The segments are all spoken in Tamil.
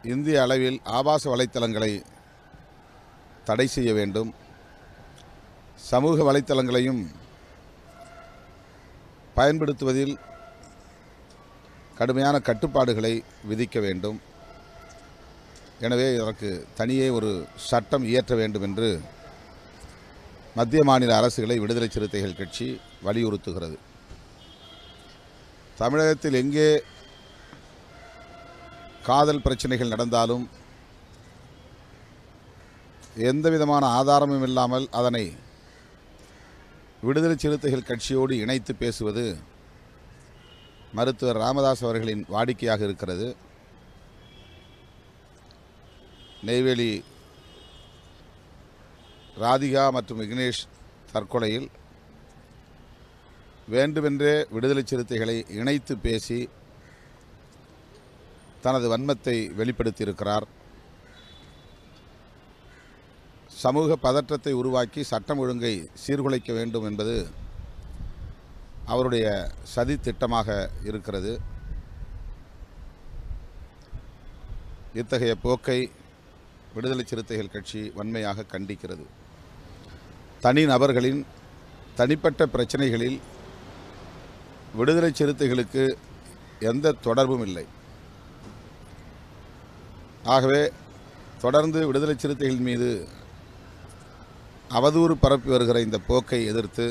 இந்திய அளவில் ஆபாச வலைத்தளங்களை தடை செய்ய வேண்டும் சமூக வலைத்தளங்களையும் பயன்படுத்துவதில் கடுமையான கட்டுப்பாடுகளை விதிக்க வேண்டும் எனவே இதற்கு தனியே ஒரு சட்டம் இயற்ற வேண்டும் என்று மத்திய மாநில அரசுகளை விடுதலை சிறுத்தைகள் கட்சி வலியுறுத்துகிறது தமிழகத்தில் எங்கே காதல் பிரச்சனைகள் நடந்தாலும் எந்த விதமான ஆதாரமும் இல்லாமல் அதனை விடுதலை சிறுத்தைகள் கட்சியோடு இணைத்து பேசுவது மருத்துவர் ராமதாஸ் அவர்களின் வாடிக்கையாக இருக்கிறது நெய்வேலி ராதிகா மற்றும் விக்னேஷ் தற்கொலையில் வேண்டுமென்றே விடுதலை சிறுத்தைகளை இணைத்து பேசி தனது வன்மத்தை வெளிப்படுத்தியிருக்கிறார் சமூக பதற்றத்தை உருவாக்கி சட்டம் ஒழுங்கை சீர்குலைக்க வேண்டும் என்பது அவருடைய சதி திட்டமாக இருக்கிறது இத்தகைய போக்கை விடுதலை சிறுத்தைகள் கட்சி வன்மையாக கண்டிக்கிறது தனி நபர்களின் தனிப்பட்ட பிரச்சனைகளில் விடுதலை சிறுத்தைகளுக்கு எந்த தொடர்பும் இல்லை ஆகவே தொடர்ந்து விடுதலை சிறுத்தைகள் மீது அவதூறு பரப்பி வருகிற இந்த போக்கை எதிர்த்து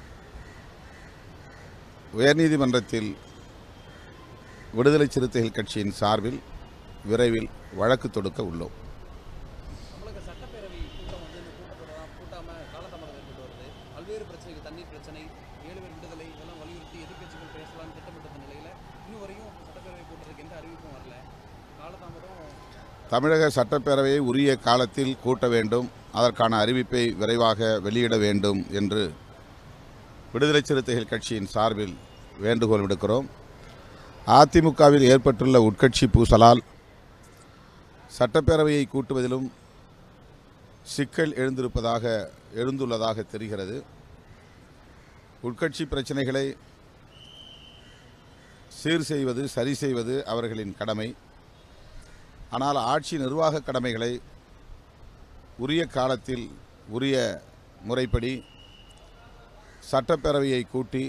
உயர்நீதிமன்றத்தில் விடுதலை சிறுத்தைகள் கட்சியின் சார்பில் விரைவில் வழக்கு தொடுக்க உள்ளோம் தமிழக சட்டப்பேரவை கூட்டம் வந்து இந்த கூட்டத்தொடரா கூட்டாம காலதாமதம் ஏற்பட்டு வருது பல்வேறு பிரச்சனைகள் தண்ணீர் பிரச்சனை ஏழு பேர் விடுதலை இதெல்லாம் வலியுறுத்தி எதிர்க்கட்சிகள் பேசலாம்னு திட்டமிட்ட நிலையில இன்னும் வரையும் சட்டப்பேரவை கூட்டத்துக்கு எந்த அறிவிப்பும் வரல காலதாமதம் தமிழக சட்டப்பேரவையை உரிய காலத்தில் கூட்ட வேண்டும் அதற்கான அறிவிப்பை விரைவாக வெளியிட வேண்டும் என்று விடுதலை சிறுத்தைகள் கட்சியின் சார்பில் வேண்டுகோள் விடுக்கிறோம் அதிமுகவில் ஏற்பட்டுள்ள உட்கட்சி பூசலால் சட்டப்பேரவையை கூட்டுவதிலும் சிக்கல் எழுந்திருப்பதாக எழுந்துள்ளதாக தெரிகிறது உட்கட்சி பிரச்சனைகளை சீர் செய்வது சரி செய்வது அவர்களின் கடமை ஆனால் ஆட்சி நிர்வாக கடமைகளை உரிய காலத்தில் உரிய முறைப்படி சட்டப்பேரவையை கூட்டி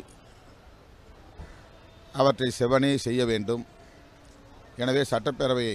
அவற்றை செவனே செய்ய வேண்டும் எனவே சட்டப்பேரவையை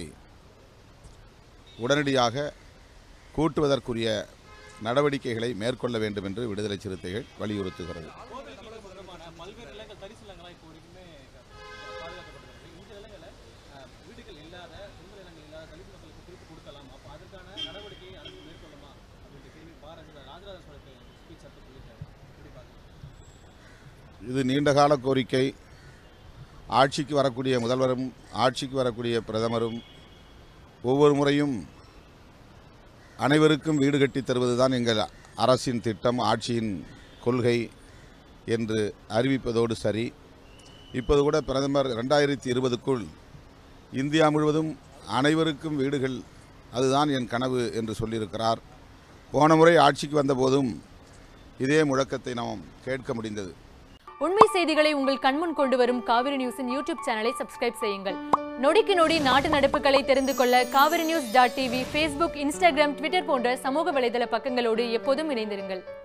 உடனடியாக கூட்டுவதற்குரிய நடவடிக்கைகளை மேற்கொள்ள வேண்டும் என்று விடுதலை சிறுத்தைகள் வலியுறுத்துகிறது பல்வேறு நிலங்கள் தரிசு நிலங்களா இப்போ வரைக்குமே பாதுகாக்கப்பட்டிருக்கு இந்த நிலங்களை வீடுகள் இல்லாத சொந்த நிலங்கள் இல்லாத தலித் மக்களுக்கு திருப்பி கொடுக்கலாம் அப்போ அதற்கான நடவடிக்கையை அரசு மேற்கொள்ளுமா அப்படின்ற கேள்வி பாரதி ராஜராஜ சோழத்தை ஸ்பீச் அப்போ சொல்லியிருக்காரு எப்படி பார்க்குறீங்க இது நீண்டகால கோரிக்கை ஆட்சிக்கு வரக்கூடிய முதல்வரும் ஆட்சிக்கு வரக்கூடிய பிரதமரும் ஒவ்வொரு முறையும் அனைவருக்கும் வீடு கட்டித் தருவதுதான் எங்கள் அரசின் திட்டம் ஆட்சியின் கொள்கை என்று அறிவிப்பதோடு சரி இப்போது கூட பிரதமர் ரெண்டாயிரத்தி இருபதுக்குள் இந்தியா முழுவதும் அனைவருக்கும் வீடுகள் அதுதான் என் கனவு என்று சொல்லியிருக்கிறார் போன முறை ஆட்சிக்கு வந்தபோதும் இதே முழக்கத்தை நாம் கேட்க முடிந்தது உண்மை செய்திகளை உங்கள் கண்முன் கொண்டு வரும் காவிரி நியூஸின் யூடியூப் சேனலை சப்ஸ்கிரைப் செய்யுங்கள் நொடிக்கு நொடி நாட்டு நடப்புகளை தெரிந்து கொள்ள Kaveri news dot TV Facebook Instagram Twitter போன்ற சமூக வலைதள பக்கங்களோடு எப்போதும் இணைந்திருங்கள்